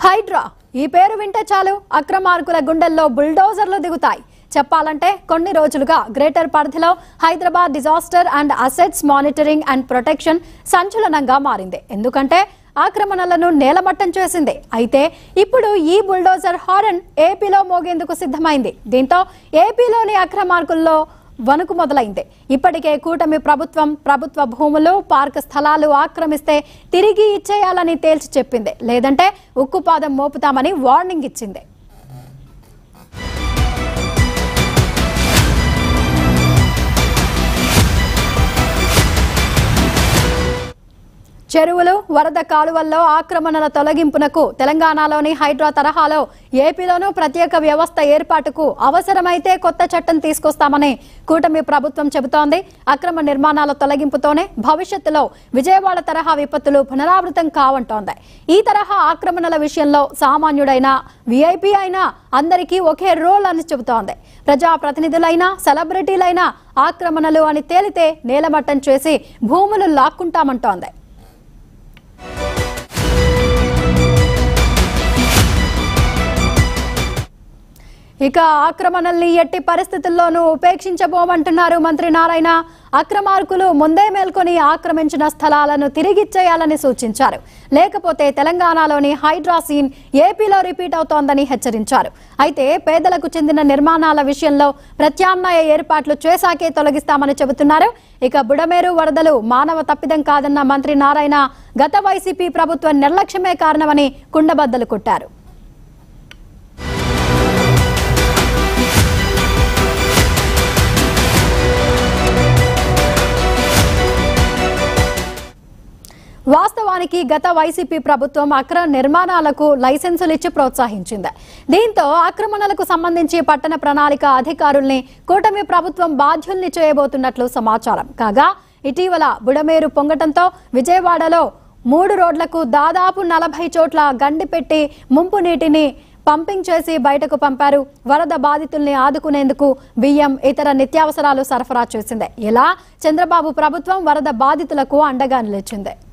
హైడ్రా ఈ పేరు వింటే చాలు అక్రమార్కుల గుండెల్లో బుల్డోజర్లు దిగుతాయి చెప్పాలంటే కొన్ని రోజులుగా గ్రేటర్ పరిధిలో Hyderabad disaster and assets monitoring and protection సంచలనంగా మారింది ఎందుకంటే ఆక్రమణలను నేలమట్టం చేసింది అయితే ఇప్పుడు ఈ బుల్డోజర్ హారన్ ఏపీలో మోగేందుకు సిద్ధమైంది దీంతో ఏపీలోని అక్రమార్కుల్లో వణుకు మొదలైంది ఇప్పటికే కూటమి ప్రభుత్వం ప్రభుత్వ భూములు పార్క్ స్థలాలు ఆక్రమిస్తే తిరిగి ఇచ్చేయాలని తేల్చి చెప్పింది లేదంటే ఉక్కుపాదం మోపుతామని వార్నింగ్ ఇచ్చింది చెరువులు వరద కాలువల్లో ఆక్రమణల తొలగింపునకు తెలంగాణలోని హైడ్రా తరహాలో ఏపీలోనూ ప్రత్యేక వ్యవస్థ ఏర్పాటుకు అవసరమైతే కొత్త చట్టం తీసుకొస్తామని కూటమి ప్రభుత్వం చెబుతోంది అక్రమ నిర్మాణాల తొలగింపుతోనే భవిష్యత్తులో విజయవాడ తరహా విపత్తులు పునరావృతం కావంటోంది ఈ తరహా ఆక్రమణల విషయంలో సామాన్యుడైన విఐపి అయినా అందరికీ ఒకే రోల్ అని చెబుతోంది ప్రజాప్రతినిధులైనా సెలబ్రిటీలైనా ఆక్రమణలు అని తేలితే నేలమట్టం చేసి భూములు లాక్కుంటామంటోంది ఇక ఆక్రమణల్ని ఎట్టి పరిస్థితుల్లోనూ ఉపేక్షించబోమంటున్నారు మంత్రి నారాయణ అక్రమార్కులు ముందే మేల్కొని ఆక్రమించిన స్థలాలను తిరిగిచ్చేయాలని సూచించారు లేకపోతే తెలంగాణలోని హైడ్రా సీన్ ఏపీలో రిపీట్ అవుతోందని హెచ్చరించారు అయితే పేదలకు చెందిన నిర్మాణాల విషయంలో ప్రత్యామ్నాయ ఏర్పాట్లు చేశాకే తొలగిస్తామని చెబుతున్నారు ఇక బుడమేరు వరదలు మానవ తప్పిదం కాదన్న మంత్రి నారాయణ గత వైసీపీ ప్రభుత్వ నిర్లక్ష్యమే కారణమని కుండబద్దలు కొట్టారు వాస్తవానికి గత వైసీపీ ప్రభుత్వం అక్రమ నిర్మాణాలకు లైసెన్సులు ఇచ్చి ప్రోత్సహించింది దీంతో ఆక్రమణలకు సంబంధించి పట్టణ ప్రణాళిక అధికారుల్ని కూటమి ప్రభుత్వం బాధ్యుల్ని చేయబోతున్నట్లు సమాచారం కాగా ఇటీవల బుడమేరు పొంగటంతో విజయవాడలో మూడు రోడ్లకు దాదాపు నలభై చోట్ల గండి పెట్టి ముంపు నీటిని పంపింగ్ చేసి బయటకు పంపారు వరద బాధితుల్ని ఆదుకునేందుకు బియ్యం ఇతర నిత్యావసరాలు సరఫరా చేసింది ఇలా చంద్రబాబు ప్రభుత్వం వరద బాధితులకు అండగా నిలిచింది